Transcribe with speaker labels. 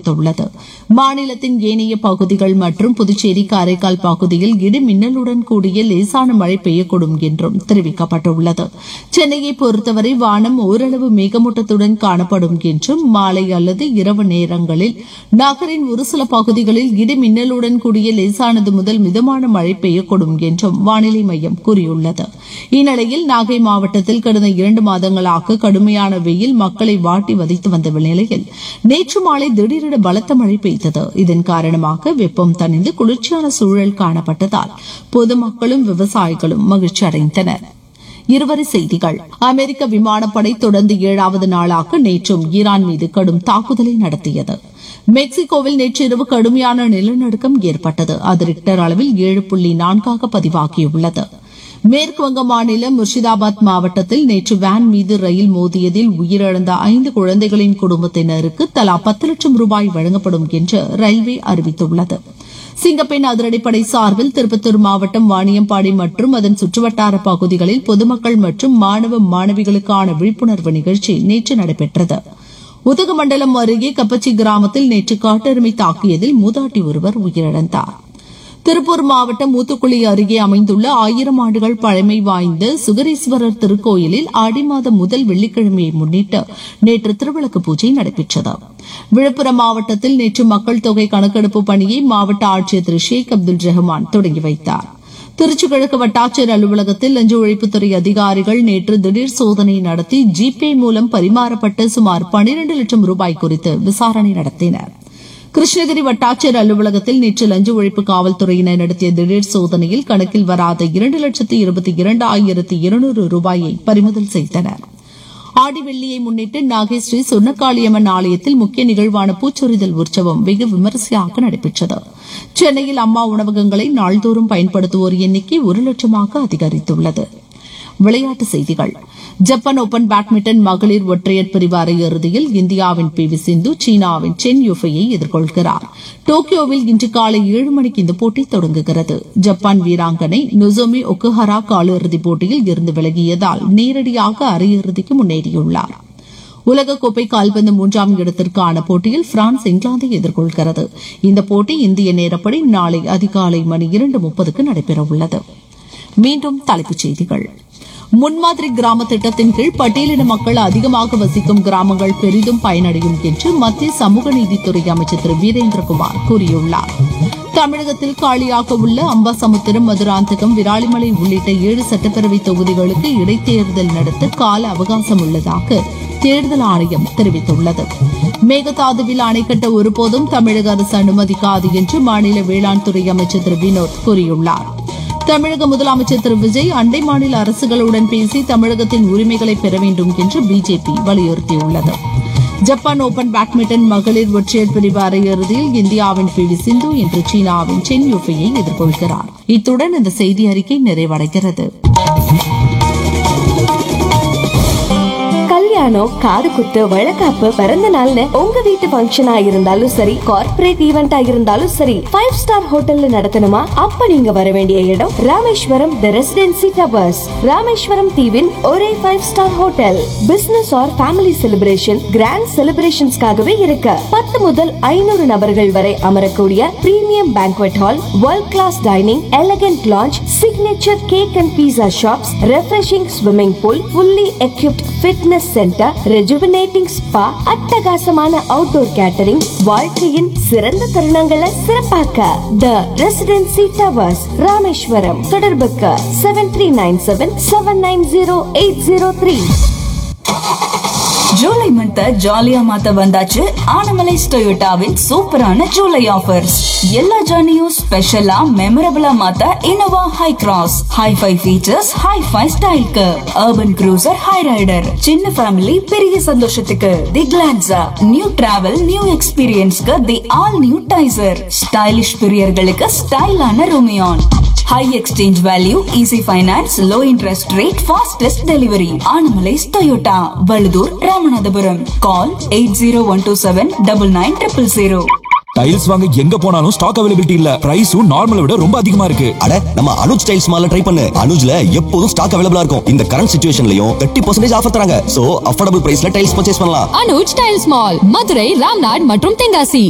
Speaker 1: தெரிவித்துள்ளது மாநிலத்தின் ஏனைய பகுதிகள் மற்றும் புதுச்சேரி காரைக்கால் பகுதியில் இடி மின்னலுடன் கூடிய லேசான மழை பெய்யக்கூடும் என்றும் தெரிவிக்கப்பட்டுள்ளது சென்னையை பொறுத்தவரை வானம் ஓரளவு மேகமூட்டத்துடன் காணப்படும் என்றும் மாலை அல்லது இரவு நேரங்களில் நகரின் ஒரு சில பகுதிகளில் இடி மின்னலுடன் கூடிய லேசானது முதல் மிதமான மழை பெய்யக்கூடும் என்றும் வானிலை மையம் கூறியுள்ளது இந்நிலையில் நாகை மாவட்டத்தில் கடந்த இரண்டு மாதங்களாக கடுமையான வெயில் மக்களை வாட்டி வதைத்து வந்த நிலையில் நேற்று மாலை திடீரென பலத்த மழை பெய்தது இதன் காரணமாக வெப்பம் தணிந்து குளிர்ச்சியான சூழல் காணப்பட்டதால் பொதுமக்களும் விவசாயிகளும் மகிழ்ச்சி அடைந்தனர் இருவரி செய்திகள் அமெரிக்க விமானப்படை தொடர்ந்து ஏழாவது நாளாக நேற்றும் ஈரான் மீது கடும் தாக்குதலை நடத்தியது மெக்சிகோவில் நேற்றிரவு கடுமையான நிலநடுக்கம் ஏற்பட்டது அது ரிக்டர் அளவில் ஏழு புள்ளி நான்காக பதிவாகியுள்ளது மேற்குவங்க மாநிலம் முர்ஷிதாபாத் மாவட்டத்தில் நேற்று வேன் மீது ரயில் மோதியதில் உயிரிழந்த ஐந்து குழந்தைகளின் குடும்பத்தினருக்கு தலா பத்து லட்சம் ரூபாய் வழங்கப்படும் என்று ரயில்வே அறிவித்துள்ளது சிங்கப்பெண் அதிரடிப்படை சார்பில் திருப்பத்தூர் மாவட்டம் வாணியம்பாடி மற்றும் அதன் சுற்றுவட்டார பகுதிகளில் பொதுமக்கள் மற்றும் மாணவ மாணவிகளுக்கான விழிப்புணர்வு நிகழ்ச்சி நேற்று நடைபெற்றது உதகமண்டலம் அருகே கப்பச்சி கிராமத்தில் நேற்று காட்டெருமை தாக்கியதில் மூதாட்டி ஒருவர் உயிரிழந்தார் திருப்பூர் மாவட்டம் மூத்துக்குளி அருகே அமைந்துள்ள ஆயிரம் ஆண்டுகள் பழமை வாய்ந்த சுகரீஸ்வரர் திருக்கோயிலில் ஆடி மாதம் முதல் வெள்ளிக்கிழமையை முன்னிட்டு நேற்று திருவிளக்கு பூஜை நடைபெற்றது விழுப்புரம் மாவட்டத்தில் நேற்று மக்கள் தொகை கணக்கெடுப்பு பணியை மாவட்ட ஆட்சியர் திரு ஷேக் அப்துல் ரஹ்மான் தொடங்கி வைத்தார் திருச்சி கிழக்கு வட்டாட்சியர் அலுவலகத்தில் லஞ்ச ஒழிப்புத்துறை அதிகாரிகள் நேற்று திடீர் சோதனை நடத்தி ஜிபே மூலம் பரிமாறப்பட்ட சுமார் பனிரண்டு லட்சம் ரூபாய் குறித்து விசாரணை நடத்தினர் கிருஷ்ணகிரி வட்டாட்சியர் அலுவலகத்தில் நேற்று லஞ்ச ஒழிப்பு காவல்துறையினர் நடத்திய திடீர் சோதனையில் கணக்கில் வராத இரண்டு லட்சத்து இருபத்தி இரண்டு ஆயிரத்து இருநூறு ரூபாயை பறிமுதல் செய்தனர் ஆடி வெள்ளியை முன்னிட்டு நாகை ஸ்ரீ சொர்ணக்காளியம்மன் ஆலயத்தில் முக்கிய நிகழ்வான பூச்சொரிதல் உற்சவம் வெகு விமரிசையாக நடைபெற்றது சென்னையில் அம்மா உணவகங்களை நாள்தோறும் பயன்படுத்துவோர் எண்ணிக்கை ஒரு லட்சமாக அதிகரித்துள்ளது விளையாட்டுச் செய்திகள் ஜப்பான் ஓபன் பேட்மிண்டன் மகளிர் ஒற்றையர் பிரிவு அரையிறுதியில் இந்தியாவின் பி வி சிந்து சீனாவின் சென் யுஃபையை எதிர்கொள்கிறார் டோக்கியோவில் இன்று காலை ஏழு மணிக்கு இந்த போட்டி தொடங்குகிறது ஜப்பான் வீராங்கனை நொசோமி ஒக்குஹரா காலிறுதிப் போட்டியில் இருந்து விலகியதால் நேரடியாக அரையிறுதிக்கு முன்னேறியுள்ளார் உலகக்கோப்பை கால்பந்து மூன்றாம் இடத்திற்கான போட்டியில் பிரான்ஸ் இங்கிலாந்தை எதிர்கொள்கிறது இந்த போட்டி இந்திய நேரப்படி நாளை அதிகாலை மணி இரண்டு முப்பதுக்கு நடைபெறவுள்ளது மீண்டும் தலைப்புச் செய்திகள் முன்மாதிரி கிராம திட்டத்தின் கீழ் பட்டியலின மக்கள் அதிகமாக வசிக்கும் கிராமங்கள் பெரிதும் பயனடையும் என்று மத்திய சமூக நீதித்துறை அமைச்சர் திரு வீரேந்திரகுமார் கூறியுள்ளார் தமிழகத்தில் காலியாக உள்ள அம்பாசமுத்திரம் மதுராந்தகம் விராலிமலை உள்ளிட்ட ஏழு சட்டப்பேரவை தொகுதிகளுக்கு இடைத்தேர்தல் நடத்த கால அவகாசம் உள்ளதாக தேர்தல் ஆணையம் தெரிவித்துள்ளது மேகதாதுவில் அணை கட்ட ஒருபோதும் தமிழக அரசு அனுமதிக்காது என்று மாநில வேளாண் துறை அமைச்சர் திரு வினோத் கூறியுள்ளார் தமிழக முதலமைச்சர் திரு விஜய் அண்டை மாநில அரசுகளுடன் பேசி தமிழகத்தின் உரிமைகளை பெற வேண்டும் என்று பிஜேபி வலியுறுத்தியுள்ளது ஜப்பான் ஓபன் பேட்மிண்டன் மகளிர் ஒற்றையர் பிரிவு அரையிறுதியில் இந்தியாவின் பி வி சிந்து இன்று சீனாவின் சென் யூஃபையை எதிர்கொள்கிறார் இத்துடன் இந்த செய்தி அறிக்கை நிறைவடைகிறது
Speaker 2: கல்யாணம் காது குத்து வழக்காப்பு பிறந்த நாள்னு உங்க வீட்டு ஃபங்க்ஷனா இருந்தாலும் சரி கார்ப்பரேட் ஈவெண்டா இருந்தாலும் சரி ஃபைவ் ஸ்டார் ஹோட்டல்ல நடத்தணுமா அப்ப நீங்க வர வேண்டிய இடம் Rameswaram the residency towers Rameswaram தீவின் ஒரே five star hotel business or family celebration grand செலிப்ரேஷன்ஸ்க்காகவே இருக்கு பத்து முதல் ஐநூறு நபர்கள் வரை அமரக்கூடிய premium banquet hall world class dining elegant lounge signature cake and pizza shops refreshing swimming pool fully equipped fitness center rejuvenating spa அட்டகாசமான அவுட்டோர் கேட்டரிங் வாழ்க்கையின் சிறந்த தருணங்களை சிறப்பாக்க த ரெசிடென்சி டவர்ஸ் ராமேஸ்வரம் தொடர்புக்கு seven three nine seven seven nine zero eight zero three
Speaker 3: July month ஜாலியா மாத்த வந்தாச்சு ஆனமலைஸ் டொயோட்டாவின் சூப்பரான ஜூலை ஆஃபர்ஸ் எல்லா ஜர்னியும் ஸ்பெஷலா மெமரபிளா மாத்த Innova Hycross hi fi features hi fi ஸ்டைல்க்கு அர்பன் க்ரூசர் ஹை ரைடர் சின்ன ஃபேமிலி பெரிய சந்தோஷத்துக்கு the Glanza new travel new எக்ஸ்பீரியன்ஸ்க்கு the all new Taisor stylish பிரியர்களுக்கு ஸ்டைலான Rumion high exchange value easy finance low interest rate fastest delivery Anamallais Toyota Valuthur Ramanathapuram call eight zero one two seven double nine triple zero
Speaker 4: tiles வாங்க எங்க போனாலும் stock availability இல்ல பிரைஸும் நார்மலை விட ரொம்ப அதிகமா இருக்கு
Speaker 5: அட நம்ம அனுஜ் டைல்ஸ் மால்ல ட்ரை பண்ணு அனுஜ்ல எப்போதும் ஸ்டாக் அவைலபிளா இருக்கும் இந்த கரண்ட் சுச்சுவேஷன்லயும் தேர்ட்டி பர்சன்டேஜ் ஆஃபர் தராங்க சோ அஃபோர்டபுள் பிரைஸ்ல டைல்ஸ் பர்ச்சேஸ் பண்ணலாம்
Speaker 6: அனுஜ் டைல்ஸ் மால் மதுரை ராம்நாட் மற்றும் தென்காசி